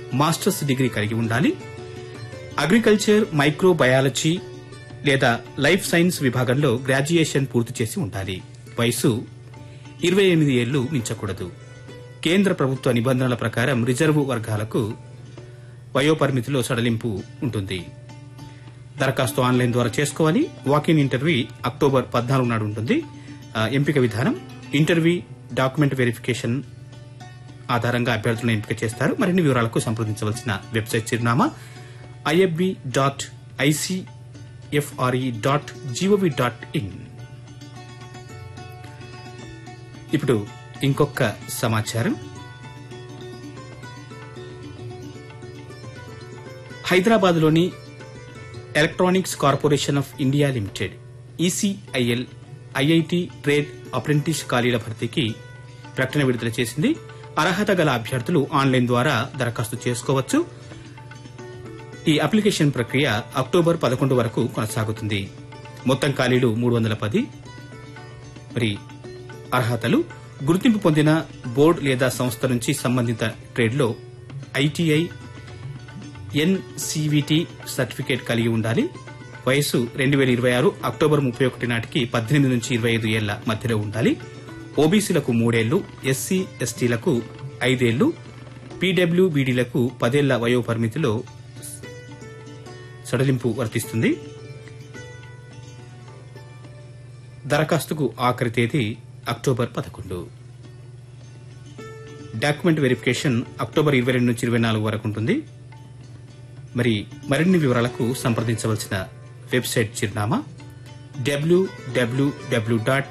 masters degree కలిగి ఉండాలి agriculture microbiology లేదా లైఫ్ సైన్స్ విభాగంలో గ్రాడ్యుయేషన్ పూర్తి చేసి ఉండాలి వయసు ఇరవై ఎనిమిది ఏళ్లు మించకూడదు కేంద్ర ప్రభుత్వ నిబంధనల ప్రకారం రిజర్వు వర్గాలకు వయోపరిమితిలో సడలింపు ఉంటుంది దరఖాస్తు ఆన్లైన్ ద్వారా చేసుకోవాలి వాకిన్ ఇంటర్వ్యూ అక్టోబర్ పద్నాలుగు నాడు ఉంటుంది ఆ, ఎంపిక విధానం ఇంటర్వ్యూ డాక్యుమెంట్ వెరిఫికేషన్ ఆధారంగా అభ్యర్థులను ఎంపిక చేస్తారు మరిన్ని వివరాలకు సంప్రదించవలసిన వెబ్సైట్ చిరునామా IFB dot ICFRE dot GOV dot in ఇప్పుడు ఇంకొక సమాచారం హైదరాబాద్లోని electronics corporation of India limited ECIL IIT trade apprentice ఖాళీల భర్తీకి ప్రకటన విడుదల చేసింది అర్హత గల అభ్యర్థులు ఆన్లైన్ ద్వారా దరఖాస్తు చేసుకోవచ్చు ఈ అప్లికేషన్ ప్రక్రియ అక్టోబర్ పదకొండు వరకు కొనసాగుతుంది మొత్తం ఖాళీలు మూడు వందల పది మరి అర్హతలు గుర్తింపు పొందిన బోర్డు లేదా సంస్థ నుంచి సంబంధిత ట్రేడ్లో ఐటీఐ ఎన్సీవీటీ సర్టిఫికేట్ కలిగి ఉండాలి వయసు రెండు వేల ఇరవై ఆరు అక్టోబర్ ముప్పై ఒకటి నాటికి పద్దెనిమిది నుంచి ఇరవై ఐదు ఏళ్ల మధ్యలో ఉండాలి ఓబీసీలకు మూడేళ్లు ఎస్సీ ఎస్టీలకు ఐదేళ్లు పీడబ్ల్యూబీడీలకు పదేళ్ల వయో పరిమితిలో సడలింపు వర్తిస్తుంది దరఖాస్తుకు ఆఖరి తేదీ అక్టోబర్ పదకొండు డాక్యుమెంట్ వెరిఫికేషన్ అక్టోబర్ ఇరవై రెండు నుంచి ఇరవై నాలుగు వరకు ఉంటుంది మరి మరిన్ని వివరాలకు సంప్రదించవలసిన వెబ్సైట్ చిరునామా WWW dot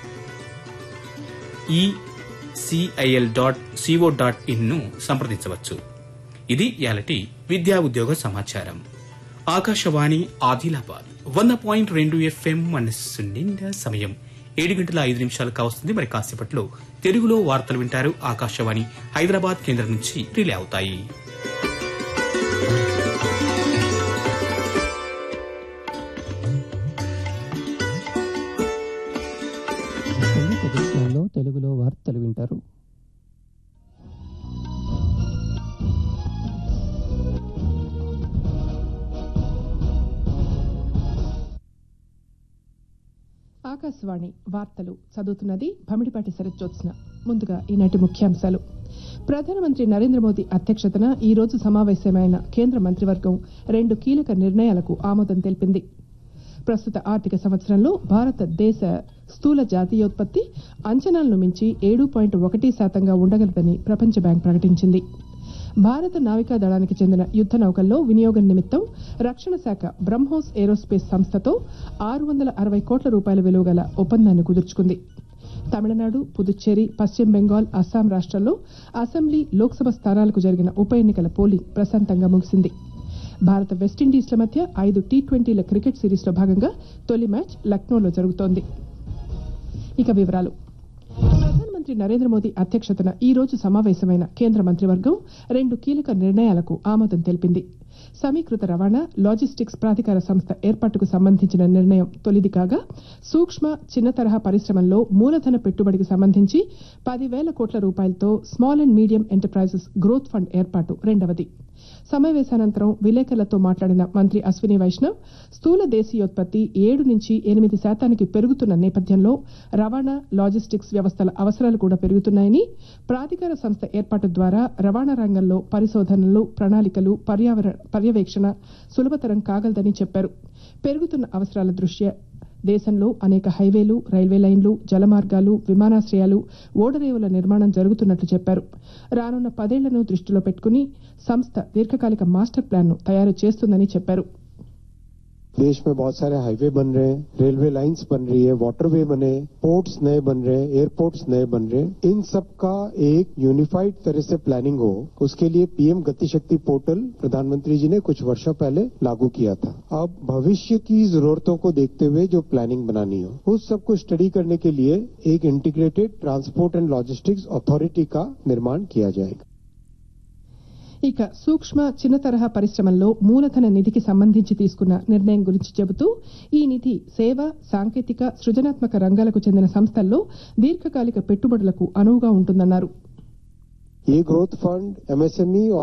ECIL dot CO dot in ను సంప్రదించవచ్చు ఇది యాలటి విద్యా ఉద్యోగ సమాచారం ఆకాశవాణి ఆదిలాబాద్ వంద పాయింట్ రెండు ఎఫ్ఎం మనస్సు నిండా సమయం ఏడు గంటల ఐదు నిమిషాలు కావస్తుంది మరి కాసేపట్లో తెలుగులో వార్తలు వింటారు ఆకాశవాణి హైదరాబాద్ కేంద్రం నుంచి రిలే అవుతాయి కొన్ని ప్రదేశాల్లో తెలుగులో వార్తలు వింటారు ఆకాశవాణి వార్తలు చదువుతున్నది భమిడిపాటి శరత్జోత్స్న ముందుగా ఈనాటి ముఖ్యాంశాలు ప్రధానమంత్రి నరేంద్ర మోదీ అధ్యక్షతన ఈ రోజు సమావేశమైన కేంద్ర మంత్రివర్గం రెండు కీలక నిర్ణయాలకు ఆమోదం తెలిపింది ప్రస్తుత ఆర్థిక సంవత్సరంలో భారతదేశ స్థూల జాతీయోత్పత్తి అంచనాలను మించి ఏడు పాయింట్ ఒకటి శాతంగా ఉండగలదని ప్రపంచ బ్యాంక్ ప్రకటించింది భారత నావికా దళానికి చెందిన యుద్ద నౌకల్లో వినియోగం నిమిత్తం రక్షణ శాఖ బ్రహ్మోస్ ఏరోస్పేస్ సంస్థతో ఆరు వందల అరవై కోట్ల రూపాయల విలువ గల ఒప్పందాన్ని కుదుర్చుకుంది తమిళనాడు పుదుచ్చేరి పశ్చిమ బెంగాల్ అస్సాం రాష్ట్రాల్లో అసెంబ్లీ లోక్సభ స్థానాలకు జరిగిన ఉప ఎన్నికల పోలింగ్ ప్రశాంతంగా ముగిసింది భారత వెస్టిండీస్ల మధ్య ఐదు టీ ట్వంటీల క్రికెట్ సిరీస్లో భాగంగా తొలి మ్యాచ్ లక్నోలో జరుగుతోంది ఇక వివరాలు ప్రధానమంత్రి నరేంద్ర మోదీ అధ్యక్షతన ఈ రోజు సమావేశమైన కేంద్ర మంత్రివర్గం రెండు కీలక నిర్ణయాలకు ఆమోదం తెలిపింది సమీకృత రవాణా లాజిస్టిక్స్ ప్రాధికార సంస్థ ఏర్పాటుకు సంబంధించిన నిర్ణయం తొలిది కాగా సూక్ష్మ చిన్న తరహా పరిశ్రమల్లో మూలధన పెట్టుబడికి సంబంధించి పదివేల కోట్ల రూపాయలతో small and medium enterprises growth fund ఏర్పాటు రెండవది సమావేశానంతరం విలేకరులతో మాట్లాడిన మంత్రి అశ్విని వైష్ణవ్ స్థూల దేశీయోత్పత్తి ఏడు నుంచి ఎనిమిది శాతానికి పెరుగుతున్న నేపథ్యంలో రవాణా లాజిస్టిక్స్ వ్యవస్థల అవసరాలు కూడా పెరుగుతున్నాయని ప్రాధికార సంస్థ ఏర్పాటు ద్వారా రవాణా రంగంలో పరిశోధనలు ప్రణాళికలు పర్యావరణ పర్యవేక్షణ సులభతరం కాగలదని చెప్పారు పెరుగుతున్న అవసరాల దృష్ట్యా దేశంలో అనేక హైవేలు రైల్వే లైన్లు జలమార్గాలు విమానాశ్రయాలు ఓడరేవుల నిర్మాణం జరుగుతున్నట్లు చెప్పారు రానున్న పదేళ్లను దృష్టిలో పెట్టుకుని సంస్థ దీర్ఘకాలిక మాస్టర్ ప్లాన్ను తయారు చేస్తుందని చెప్పారు देश में बहुत सारे हाईवे बन रहे हैं रेलवे लाइंस बन रही है वाटरवे बने पोर्ट्स नए बन रहे हैं एयरपोर्ट्स नए बन रहे हैं इन सब का एक यूनिफाइड तरह से प्लानिंग हो उसके लिए पीएम गति शक्ति पोर्टल प्रधानमंत्री जी ने कुछ वर्षों पहले लागू किया था अब भविष्य की जरूरतों को देखते हुए जो प्लानिंग बनानी हो उस सब को स्टडी करने के लिए एक integrated transport and logistics authority का निर्माण किया जाएगा ఇక సూక్ష్మ చిన్న తరహా పరిశ్రమల్లో మూలధన నిధికి సంబంధించి తీసుకున్న నిర్ణయం గురించి చెబుతూ ఈ నిధి సేవ సాంకేతిక సృజనాత్మక రంగాలకు చెందిన సంస్థల్లో దీర్ఘకాలిక పెట్టుబడులకు అనువుగా ఉంటుందన్నారు ये ग्रोथ फंड एमएसएमई और